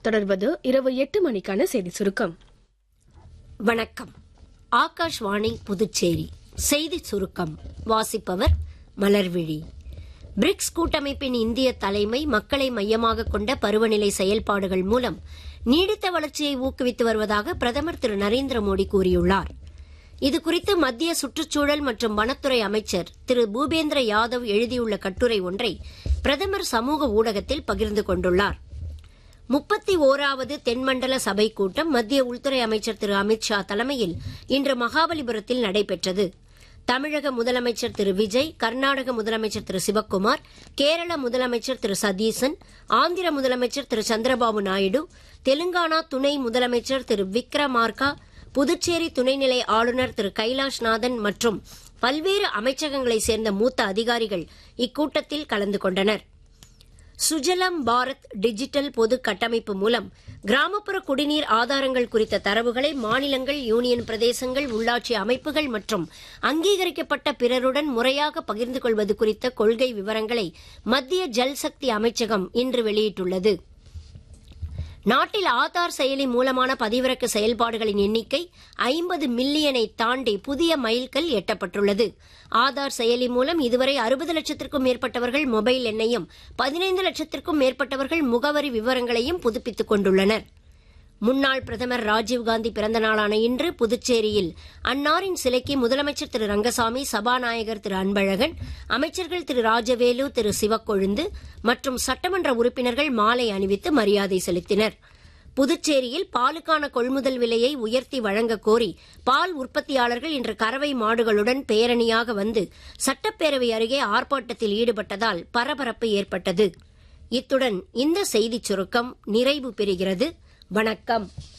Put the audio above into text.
தொடர்வது இரவு எட்டு மணிக்கான செய்தி சுருக்கம் வணக்கம் ஆகாஷ்வாணி புதுச்சேரி செய்தி சுருக்கம் வாசிப்பவர் மலர்விழி பிரிக்ஸ் கூட்டமைப்பின் இந்திய தலைமை மக்களை மையமாக கொண்ட பருவநிலை செயல்பாடுகள் மூலம் நீடித்த வளர்ச்சியை ஊக்குவித்து வருவதாக பிரதமர் திரு நரேந்திர மோடி கூறியுள்ளார் இதுகுறித்து மத்திய சுற்றுச்சூழல் மற்றும் வனத்துறை அமைச்சர் திரு பூபேந்திர யாதவ் எழுதியுள்ள கட்டுரை ஒன்றை பிரதமர் சமூக ஊடகத்தில் பகிர்ந்து கொண்டுள்ளார் முப்பத்தி ஓராவது தென்மண்டல சபை கூட்டம் மத்திய உள்துறை அமைச்சர் திரு அமித்ஷா தலைமையில் இன்று மகாபலிபுரத்தில் நடைபெற்றது தமிழக முதலமைச்சர் திரு விஜய் கர்நாடக முதலமைச்சர் திரு சிவக்குமார் கேரள முதலமைச்சர் திரு சதீசன் ஆந்திர முதலமைச்சர் திரு சந்திரபாபு நாயுடு தெலுங்கானா துணை முதலமைச்சர் திரு விக்ரமார்கா புதுச்சேரி துணைநிலை ஆளுநர் திரு கைலாஷ்நாதன் மற்றும் பல்வேறு அமைச்சகங்களைச் சேர்ந்த மூத்த அதிகாரிகள் இக்கூட்டத்தில் கலந்து கொண்டனர் சுஜலம் பாரத் டிஜிட்டல் பொது கட்டமைப்பு மூலம் கிராமப்புற குடிநீர் ஆதாரங்கள் குறித்த தரவுகளை மாநிலங்கள் யூனியன் பிரதேசங்கள் உள்ளாட்சி அமைப்புகள் மற்றும் அங்கீகரிக்கப்பட்ட பிறருடன் முறையாக பகிர்ந்து கொள்வது குறித்த கொள்கை விவரங்களை மத்திய ஜல்சக்தி அமைச்சகம் இன்று வெளியிட்டுள்ளது நாட்டில் ஆதார் செயலி மூலமான பதிவிறக்க செயல்பாடுகளின் எண்ணிக்கை ஐம்பது மில்லியனை தாண்டி புதிய மைல்கல் எட்டப்பட்டுள்ளது ஆதார் செயலி மூலம் இதுவரை அறுபது லட்சத்திற்கும் மேற்பட்டவர்கள் மொபைல் எண்ணையும் பதினைந்து லட்சத்திற்கும் மேற்பட்டவர்கள் முகவரி விவரங்களையும் புதுப்பித்துக் கொண்டுள்ளனர் முன்னாள் பிரதமர் ராஜீவ்காந்தி பிறந்த நாளான இன்று புதுச்சேரியில் அன்னாரின் சிலைக்கு முதலமைச்சர் திரு ரங்கசாமி சபாநாயகர் திரு அன்பழகன் அமைச்சர்கள் திரு ராஜவேலு திரு சிவக்கொழுந்து மற்றும் சட்டமன்ற உறுப்பினர்கள் மாலை அணிவித்து மரியாதை செலுத்தினர் புதுச்சேரியில் பாலுக்கான கொள்முதல் விலையை உயர்த்தி வழங்க கோரி பால் உற்பத்தியாளர்கள் இன்று கறவை மாடுகளுடன் பேரணியாக வந்து சட்டப்பேரவை அருகே ஆர்ப்பாட்டத்தில் ஈடுபட்டதால் பரபரப்பு ஏற்பட்டது இத்துடன் இந்த செய்திச் சுருக்கம் நிறைவு பெறுகிறது வணக்கம்